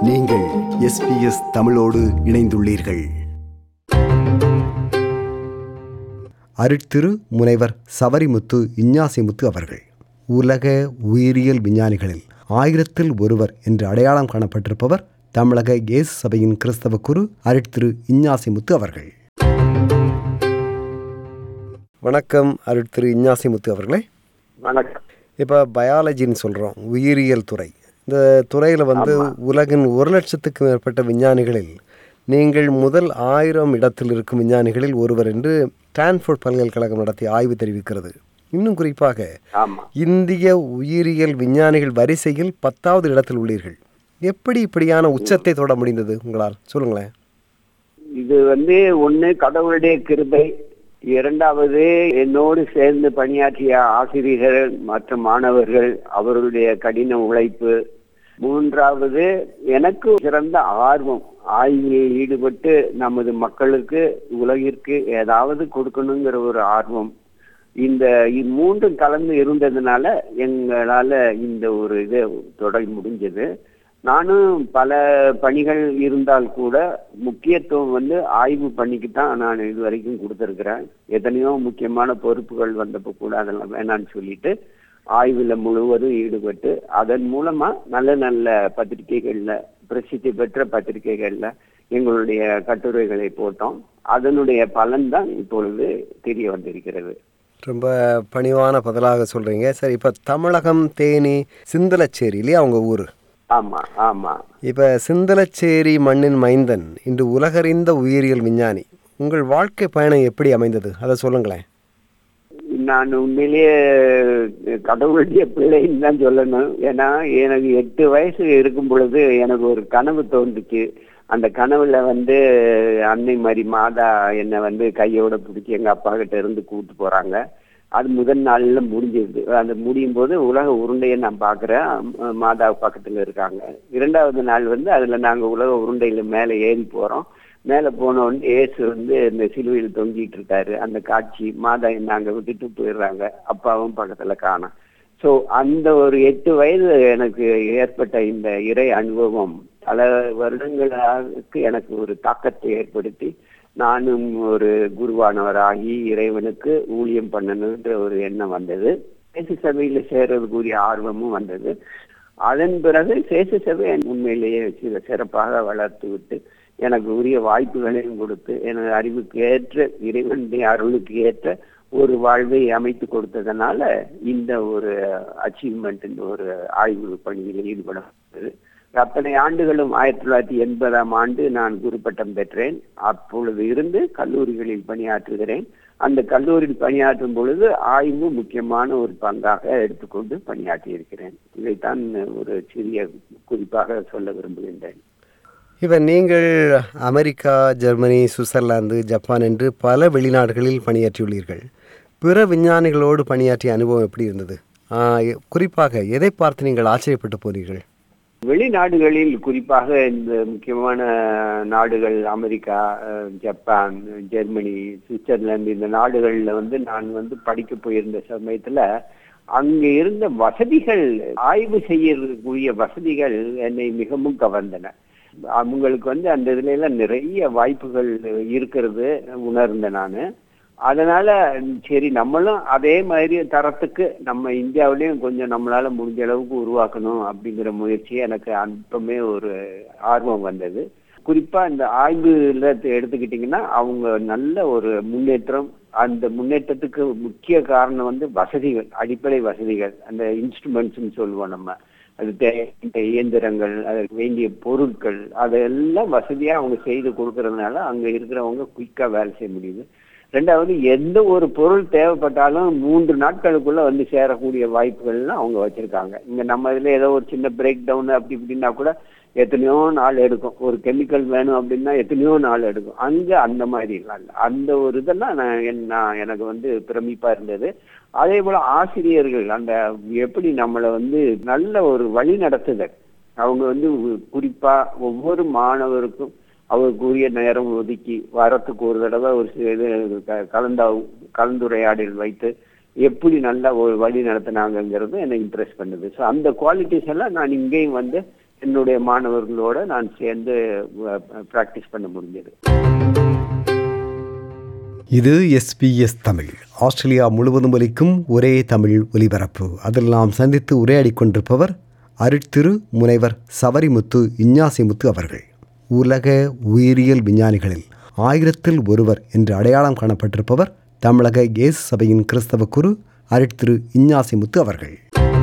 நீங்கள் எஸ்பிஎஸ் தமிழோடு இணைந்துள்ளீர்கள் அருட்திரு முனைவர் சவரிமுத்து இஞ்ஞாசிமுத்து அவர்கள் உலக உயிரியல் விஞ்ஞானிகளில் ஆயிரத்தில் ஒருவர் என்று அடையாளம் காணப்பட்டிருப்பவர் தமிழக இயேசு சபையின் கிறிஸ்தவ குரு அருட்திரு இஞ்ஞாசிமுத்து அவர்கள் வணக்கம் அருட்திரு இஞ்ஞாசிமுத்து அவர்களே வணக்கம் இப்போ பயாலஜின்னு சொல்கிறோம் உயிரியல் துறை இந்த துறையில் வந்து உலகின் ஒரு லட்சத்துக்கு மேற்பட்ட விஞ்ஞானிகளில் நீங்கள் முதல் ஆயிரம் இடத்தில் இருக்கும் விஞ்ஞானிகளில் ஒருவர் என்று ஸ்டான்ஃபோர்ட் பல்கலைக்கழகம் நடத்திய ஆய்வு தெரிவிக்கிறது இன்னும் குறிப்பாக ஆமா இந்திய உயிரியல் விஞ்ஞானிகள் வரிசையில் பத்தாவது இடத்தில் உள்ளீர்கள் எப்படி இப்படியான உச்சத்தை தொட முடிந்தது உங்களால் சொல்லுங்களேன் இது வந்து ஒண்ணு கடவுளுடைய கிருபை இரண்டாவது என்னோடு சேர்ந்து பணியாற்றிய ஆசிரியர்கள் மற்றும் மாணவர்கள் அவர்களுடைய கடின உழைப்பு மூன்றாவது எனக்கு சிறந்த ஆர்வம் ஆய்வில் ஈடுபட்டு நமது மக்களுக்கு உலகிற்கு ஏதாவது கொடுக்கணுங்கிற ஒரு ஆர்வம் இந்த மூன்றும் கலந்து இருந்ததுனால எங்களால இந்த ஒரு இதை தொடர முடிஞ்சது நானும் பல பணிகள் இருந்தால் கூட முக்கியத்துவம் வந்து ஆய்வு பணிக்கு தான் நான் இது வரைக்கும் கொடுத்துருக்கிறேன் எத்தனையோ முக்கியமான பொறுப்புகள் வந்தப்போ கூட அதெல்லாம் வேணான்னு சொல்லிட்டு ஆய்வுல முழுவதும் ஈடுபட்டு அதன் மூலமா நல்ல நல்ல பத்திரிகைகள்ல பிரசித்தி பெற்ற பத்திரிகைகள்ல எங்களுடைய கட்டுரைகளை போட்டோம் அதனுடைய பலன் தான் இப்பொழுது தெரிய வந்திருக்கிறது ரொம்ப பணிவான பதிலாக சொல்கிறீங்க சரி இப்போ தமிழகம் தேனி சிந்தலச்சேரி இல்லையா அவங்க ஊர் ஆமா ஆமா இப்போ சிந்தலச்சேரி மண்ணின் மைந்தன் இன்று உலகறிந்த உயிரியல் விஞ்ஞானி உங்கள் வாழ்க்கை பயணம் எப்படி அமைந்தது அதை சொல்லுங்களேன் நான் உண்மையிலேயே கடவுளுடைய பிள்ளைன்னு தான் சொல்லணும் ஏன்னா எனக்கு எட்டு வயசு இருக்கும் பொழுது எனக்கு ஒரு கனவு தோன்றுச்சு அந்த கனவுல வந்து அன்னை மாதிரி மாதா என்னை வந்து கையோட பிடிச்சி எங்க அப்பா கிட்ட இருந்து கூட்டு போறாங்க அது முதல் நாள்ல முடிஞ்சிருது அந்த முடியும் போது உலக உருண்டையை நான் பாக்குறேன் அஹ் மாதா பக்கத்துல இருக்காங்க இரண்டாவது நாள் வந்து அதுல நாங்க உலக உருண்டையில மேல ஏறி போறோம் மேல போன உடனே ஏசு வந்து இந்த சிலுவையில் தொங்கிட்டு இருக்காரு அந்த காட்சி மாதா நாங்க விட்டுட்டு போயிடுறாங்க அப்பாவும் பக்கத்துல காணோம் சோ அந்த ஒரு எட்டு வயது எனக்கு ஏற்பட்ட இந்த இறை அனுபவம் பல வருடங்களுக்கு எனக்கு ஒரு தாக்கத்தை ஏற்படுத்தி நானும் ஒரு குருவானவராகி இறைவனுக்கு ஊழியம் பண்ணணுன்ற ஒரு எண்ணம் வந்தது சேசு சபையில சேர்றதுக்குரிய ஆர்வமும் வந்தது அதன் பிறகு சேசு சபை உண்மையிலேயே சில சிறப்பாக வளர்த்து விட்டு எனக்கு உரிய வாய்ப்புகளையும் கொடுத்து எனது அறிவுக்கு ஏற்ற இறைவனுடைய அருளுக்கு ஏற்ற ஒரு வாழ்வை அமைத்து கொடுத்ததுனால இந்த ஒரு அச்சீவ்மெண்ட் இந்த ஒரு ஆய்வு பணியில் ஈடுபட முடிந்தது அத்தனை ஆண்டுகளும் ஆயிரத்தி தொள்ளாயிரத்தி எண்பதாம் ஆண்டு நான் குருப்பட்டம் பெற்றேன் அப்பொழுது இருந்து கல்லூரிகளில் பணியாற்றுகிறேன் அந்த கல்லூரியில் பணியாற்றும் பொழுது ஆய்வு முக்கியமான ஒரு பங்காக எடுத்துக்கொண்டு பணியாற்றி இருக்கிறேன் இதைத்தான் ஒரு சிறிய குறிப்பாக சொல்ல விரும்புகின்றேன் இப்போ நீங்கள் அமெரிக்கா ஜெர்மனி சுவிட்சர்லாந்து ஜப்பான் என்று பல வெளிநாடுகளில் பணியாற்றியுள்ளீர்கள் பிற விஞ்ஞானிகளோடு பணியாற்றிய அனுபவம் எப்படி இருந்தது ஆ, எ- குறிப்பாக எதை பார்த்து நீங்கள் ஆச்சரியப்பட்டு போனீர்கள் வெளிநாடுகளில் குறிப்பாக இந்த முக்கியமான நாடுகள் அமெரிக்கா அஹ், ஜப்பான் ஜெர்மனி சுவிட்சர்லாந்து இந்த நாடுகள்ல வந்து நான் வந்து படிக்க போயிருந்த சமயத்துல அங்க இருந்த வசதிகள் ஆய்வு செய்யறதுக்குரிய வசதிகள் என்னை மிகவும் கவர்ந்தன அவங்களுக்கு வந்து அந்த இதுல எல்லாம் நிறைய வாய்ப்புகள் இருக்கிறது உணர்ந்தேன் நானு அதனால சரி நம்மளும் அதே மாதிரி தரத்துக்கு நம்ம இந்தியாவிலையும் கொஞ்சம் நம்மளால முடிஞ்ச அளவுக்கு உருவாக்கணும் அப்படிங்கிற முயற்சி எனக்கு அப்பமே ஒரு ஆர்வம் வந்தது குறிப்பா இந்த ஆய்வுல எடுத்துக்கிட்டீங்கன்னா அவங்க நல்ல ஒரு முன்னேற்றம் அந்த முன்னேற்றத்துக்கு முக்கிய காரணம் வந்து வசதிகள் அடிப்படை வசதிகள் அந்த இன்ஸ்ட்ருமெண்ட்ஸ்னு சொல்லுவோம் நம்ம அது தேவையான இயந்திரங்கள் அதற்கு வேண்டிய பொருட்கள் அதெல்லாம் வசதியா அவங்க செய்து கொடுக்கறதுனால அங்க இருக்கிறவங்க குயிக்கா வேலை செய்ய முடியுது ரெண்டாவது எந்த ஒரு பொருள் தேவைப்பட்டாலும் மூன்று நாட்களுக்குள்ள வந்து சேரக்கூடிய வாய்ப்புகள்லாம் அவங்க வச்சிருக்காங்க இங்க நம்ம இதுல ஏதோ ஒரு சின்ன பிரேக் டவுன் அப்படி இப்படின்னா கூட எத்தனையோ நாள் எடுக்கும் ஒரு கெமிக்கல் வேணும் அப்படின்னா எத்தனையோ நாள் எடுக்கும் அங்க அந்த மாதிரி இல்லை அந்த ஒரு இதெல்லாம் நான் என்- நான் எனக்கு வந்து பிரமிப்பா இருந்தது அதே போல ஆசிரியர்கள் அந்த எப்படி நம்மளை வந்து நல்ல ஒரு வழி நடத்துதல் அவங்க வந்து குறிப்பா ஒவ்வொரு மாணவருக்கும் அவருக்குரிய நேரம் ஒதுக்கி வாரத்துக்கு ஒரு தடவை ஒரு சி- இது க- கலந்தா கலந்துரையாடல் வைத்து எப்படி நல்லா ஒரு வழி நடத்தினாங்கங்கிறது என்னை இம்ப்ரெஸ் பண்ணுது ஸோ அந்த குவாலிட்டிஸ் எல்லாம் நான் இங்கேயும் வந்து என்னுடைய மாணவர்களோட நான் சேர்ந்து பிராக்டிஸ் பண்ண முடிஞ்சது இது எஸ்பிஎஸ் தமிழ் ஆஸ்திரேலியா முழுவதும் ஒலிக்கும் ஒரே தமிழ் ஒலிபரப்பு அதில் நாம் சந்தித்து உரையாடிக் கொண்டிருப்பவர் அருட்திரு முனைவர் சவரிமுத்து இஞ்ஞாசிமுத்து அவர்கள் உலக உயிரியல் விஞ்ஞானிகளில் ஆயிரத்தில் ஒருவர் என்று அடையாளம் காணப்பட்டிருப்பவர் தமிழக இயேசு சபையின் கிறிஸ்தவ குரு அருட்திரு இஞ்ஞாசிமுத்து அவர்கள்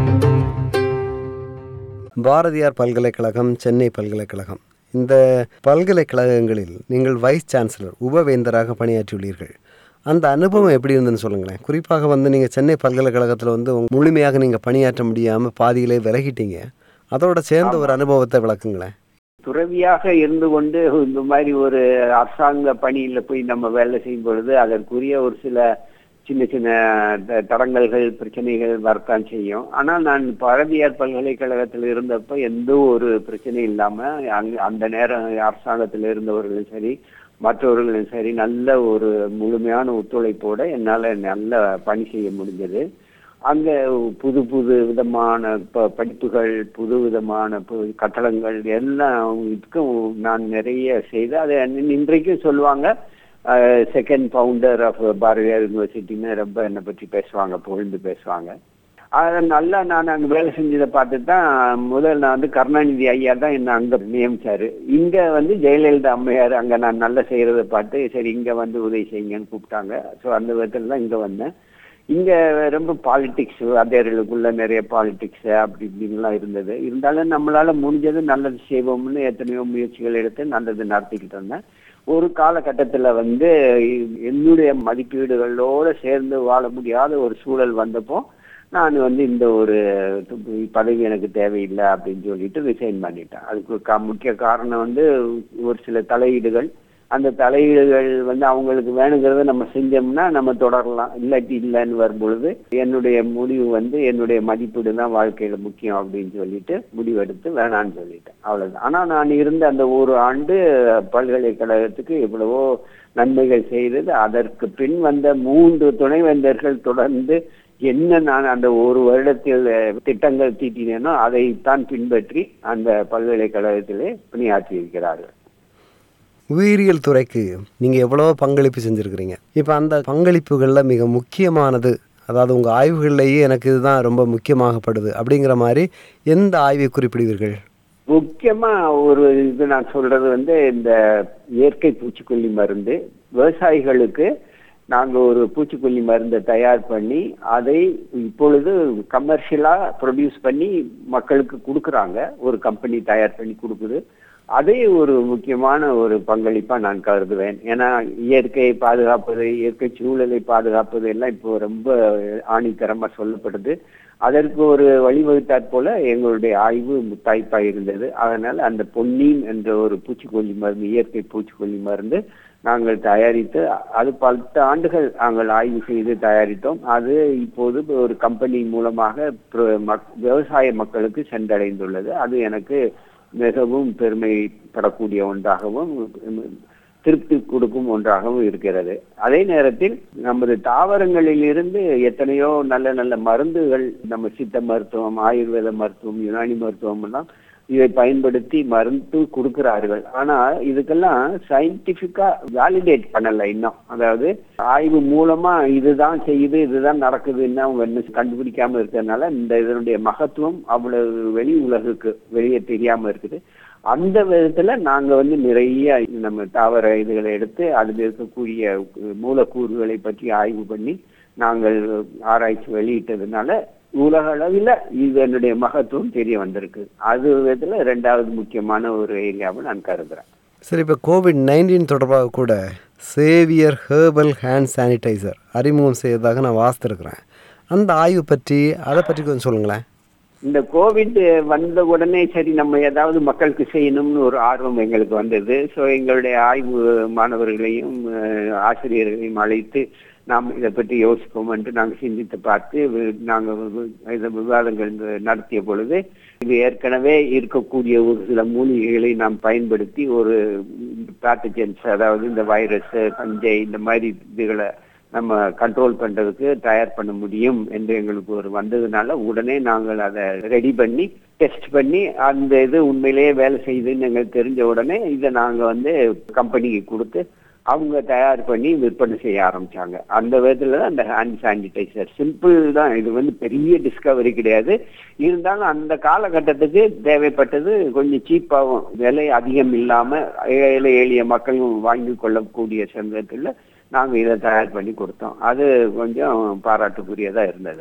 பாரதியார் பல்கலைக்கழகம் சென்னை பல்கலைக்கழகம் இந்த பல்கலைக்கழகங்களில் நீங்கள் வைஸ் சான்சலர் உபவேந்தராக பணியாற்றியுள்ளீர்கள் அந்த அனுபவம் எப்படி இருந்ததுன்னு சொல்லுங்களேன் குறிப்பாக வந்து நீங்கள் சென்னை பல்கலைக்கழகத்தில் வந்து உங்க- முழுமையாக நீங்கள் பணியாற்ற முடியாமல் பாதியிலே விலகிட்டீங்க அதோட சேர்ந்த ஒரு அனுபவத்தை விளக்குங்களேன் துறவியாக இருந்து கொண்டு இந்த மாதிரி ஒரு அரசாங்க பணியில போய் நம்ம வேலை செய்யும் பொழுது அதற்குரிய ஒரு சில சின்ன சின்ன த- தடங்கல்கள் பிரச்சனைகள் வரத்தான் செய்யும் ஆனா நான் பாரதியார் பல்கலைக்கழகத்தில் இருந்தப்ப எந்த ஒரு பிரச்சனையும் இல்லாம அங்க அந்த நேரம் அரசாங்கத்தில் இருந்தவர்களும் சரி மற்றவர்களும் சரி நல்ல ஒரு முழுமையான ஒத்துழைப்போட என்னால நல்ல பணி செய்ய முடிஞ்சது அங்க புது புது விதமான ப- படிப்புகள் புது விதமான பு- கட்டடங்கள் எல்லாம் இதுக்கும் நான் நிறைய செய்து அதை இன்றைக்கும் சொல்லுவாங்க செகண்ட் ஃபவுண்டர் ஆஃப் பாரதியார் யூனிவர்சிட்டின்னு ரொம்ப என்னை பற்றி பேசுவாங்க புகழ்ந்து பேசுவாங்க அதை நல்லா நான் அங்க வேலை செஞ்சதை பார்த்து தான் முதல் நான் வந்து கருணாநிதி ஐயா தான் என்ன அங்க நியமிச்சாரு இங்க வந்து ஜெயலலிதா அம்மையார் அங்க நான் நல்லா செய்யறதை பார்த்து சரி இங்க வந்து உதவி செய்யுங்கன்னு கூப்பிட்டாங்க ஸோ அந்த விதத்துல தான் இங்க வந்தேன் இங்க ரொம்ப பாலிடிக்ஸ் வாத்தியார்களுக்குள்ள நிறைய பாலிடிக்ஸ் அப்படி இப்படின்லாம் இருந்தது இருந்தாலும் நம்மளால முடிஞ்சது நல்லது செய்வோம்னு எத்தனையோ முயற்சிகள் எடுத்து நல்லது நடத்திக்கிட்டு இருந்தேன் ஒரு காலகட்டத்துல வந்து என்னுடைய மதிப்பீடுகளோட சேர்ந்து வாழ முடியாத ஒரு சூழல் வந்தப்போ நான் வந்து இந்த ஒரு பதவி எனக்கு தேவையில்லை அப்படின்னு சொல்லிட்டு ரிசைன் பண்ணிட்டேன் அதுக்கு கா- முக்கிய காரணம் வந்து ஒரு சில தலையீடுகள் அந்த தலையீடுகள் வந்து அவங்களுக்கு வேணுங்கிறத நம்ம செஞ்சோம்னா நம்ம தொடரலாம் இல்லாட்டி இல்லைன்னு வரும்பொழுது என்னுடைய முடிவு வந்து என்னுடைய மதிப்பீடு தான் வாழ்க்கையில முக்கியம் அப்படின்னு சொல்லிட்டு முடிவெடுத்து வேணான்னு சொல்லிட்டேன் அவ்வளவுதான் ஆனா நான் இருந்த அந்த ஒரு ஆண்டு பல்கலைக்கழகத்துக்கு எவ்வளவோ நன்மைகள் செய்தது அதற்கு பின் வந்த மூன்று துணைவேந்தர்கள் தொடர்ந்து என்ன நான் அந்த ஒரு வருடத்தில் திட்டங்கள் தீட்டினேனோ அதைத்தான் பின்பற்றி அந்த பல்கலைக்கழகத்திலே பணியாற்றி இருக்கிறார்கள் உயிரியல் துறைக்கு நீங்கள் எவ்வளோ பங்களிப்பு செஞ்சுருக்கிறீங்க இப்போ அந்த பங்களிப்புகளில் மிக முக்கியமானது அதாவது உங்கள் ஆய்வுகள்லேயே எனக்கு இதுதான் ரொம்ப முக்கியமாகப்படுது அப்படிங்கிற மாதிரி எந்த ஆய்வை குறிப்பிடுவீர்கள் முக்கியமா ஒரு இது நான் சொல்றது வந்து இந்த இயற்கை பூச்சிக்கொல்லி மருந்து விவசாயிகளுக்கு நாங்க ஒரு பூச்சிக்கொல்லி மருந்தை தயார் பண்ணி அதை இப்பொழுது கமர்ஷியலா ப்ரொடியூஸ் பண்ணி மக்களுக்கு கொடுக்குறாங்க ஒரு கம்பெனி தயார் பண்ணி கொடுக்குது அதை ஒரு முக்கியமான ஒரு பங்களிப்பா நான் கருதுவேன் ஏன்னா இயற்கையை பாதுகாப்பது இயற்கை சூழலை பாதுகாப்பது எல்லாம் இப்போ ரொம்ப ஆணித்தரமா சொல்லப்படுது அதற்கு ஒரு வழிவகுத்தாற் போல எங்களுடைய ஆய்வு முத்தாய்ப்பா இருந்தது அதனால அந்த பொன்னீன் என்ற ஒரு பூச்சிக்கொல்லி மருந்து இயற்கை பூச்சிக்கொல்லி மருந்து நாங்கள் தயாரித்து அது பத்து ஆண்டுகள் நாங்கள் ஆய்வு செய்து தயாரித்தோம் அது இப்போது ஒரு கம்பெனி மூலமாக பிர- மக்- விவசாய மக்களுக்கு சென்றடைந்துள்ளது அது எனக்கு மிகவும் பெருமைப்படக்கூடிய ஒன்றாகவும் திருப்தி கொடுக்கும் ஒன்றாகவும் இருக்கிறது அதே நேரத்தில் நமது தாவரங்களில் இருந்து எத்தனையோ நல்ல நல்ல மருந்துகள் நம்ம சித்த மருத்துவம் ஆயுர்வேத மருத்துவம் யுனானி மருத்துவம் எல்லாம் இதை பயன்படுத்தி மருந்து கொடுக்கிறார்கள் ஆனா இதுக்கெல்லாம் சயின்டிபிக்கா வேலிடேட் பண்ணல இன்னும் அதாவது ஆய்வு மூலமா இதுதான் செய்யுது இதுதான் நடக்குதுன்னு அவங்க இன்னும் கண்டுபிடிக்காம இருக்கிறதுனால இந்த இதனுடைய மகத்துவம் அவ்வளவு வெளி உலகுக்கு வெளியே தெரியாம இருக்குது அந்த விதத்துல நாங்க வந்து நிறைய நம்ம தாவர இதுகளை எடுத்து அதில் இருக்கக்கூடிய மூலக்கூறுகளை பற்றி ஆய்வு பண்ணி நாங்கள் ஆராய்ச்சி வெளியிட்டதுனால உலக அளவில் இதனுடைய மகத்துவம் தெரிய வந்திருக்கு அது விதத்துல ரெண்டாவது முக்கியமான ஒரு ஏரியாவை நான் கருதுறேன் சரி இப்போ கோவிட் நைன்டீன் தொடர்பாக கூட சேவியர் ஹேர்பல் ஹேண்ட் சானிடைசர் அறிமுகம் செய்ததாக நான் வாசித்திருக்கிறேன் அந்த ஆய்வு பற்றி அதை பற்றி கொஞ்சம் சொல்லுங்களேன் இந்த கோவிட் வந்த உடனே சரி நம்ம ஏதாவது மக்களுக்கு செய்யணும்னு ஒரு ஆர்வம் எங்களுக்கு வந்தது ஸோ எங்களுடைய ஆய்வு மாணவர்களையும் அஹ், ஆசிரியர்களையும் அழைத்து நாம் இதை பற்றி யோசிப்போம் என்று நாங்கள் சிந்தித்து பார்த்து வி- நாங்கள் வி- இதை விவாதங்கள் நடத்திய பொழுது இது ஏற்கனவே இருக்கக்கூடிய ஒரு சில மூலிகைகளை நாம் பயன்படுத்தி ஒரு பேத்தஜென்ஸ் அதாவது இந்த வைரஸ் பஞ்சை இந்த மாதிரி இதுகளை நம்ம கண்ட்ரோல் பண்றதுக்கு தயார் பண்ண முடியும் என்று எங்களுக்கு ஒரு வந்ததுனால உடனே நாங்கள் அதை ரெடி பண்ணி டெஸ்ட் பண்ணி அந்த இது உண்மையிலேயே வேலை செய்யுதுன்னு எங்களுக்கு தெரிஞ்ச உடனே இதை நாங்க வந்து கம்பெனிக்கு கொடுத்து அவங்க தயார் பண்ணி விற்பனை செய்ய ஆரம்பிச்சாங்க அந்த விதத்துல தான் அந்த ஹேண்ட் சானிடைசர் சிம்பிள் தான் இது வந்து பெரிய டிஸ்கவரி கிடையாது இருந்தாலும் அந்த காலகட்டத்துக்கு தேவைப்பட்டது கொஞ்சம் சீப்பாகவும் விலை அதிகம் இல்லாம ஏழை எளிய மக்களும் வாங்கி கொள்ளக்கூடிய சந்தத்தில் நாங்க இதை தயார் பண்ணி கொடுத்தோம் அது கொஞ்சம் பாராட்டுக்குரியதா இருந்தது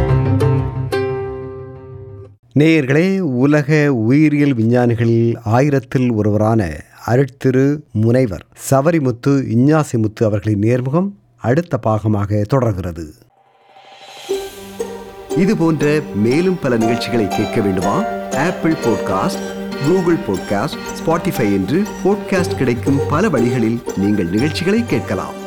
நேயர்களே உலக உயிரியல் விஞ்ஞானிகளில் ஆயிரத்தில் ஒருவரான அருட்திரு முனைவர் சவரிமுத்து இஞ்ஞாசிமுத்து அவர்களின் நேர்முகம் அடுத்த பாகமாக தொடர்கிறது இது போன்ற மேலும் பல நிகழ்ச்சிகளை கேட்க வேண்டுமா Apple podcast Google podcast Spotify என்று பாட்காஸ்ட் கிடைக்கும் பல வழிகளில் நீங்கள் நிகழ்ச்சிகளை கேட்கலாம்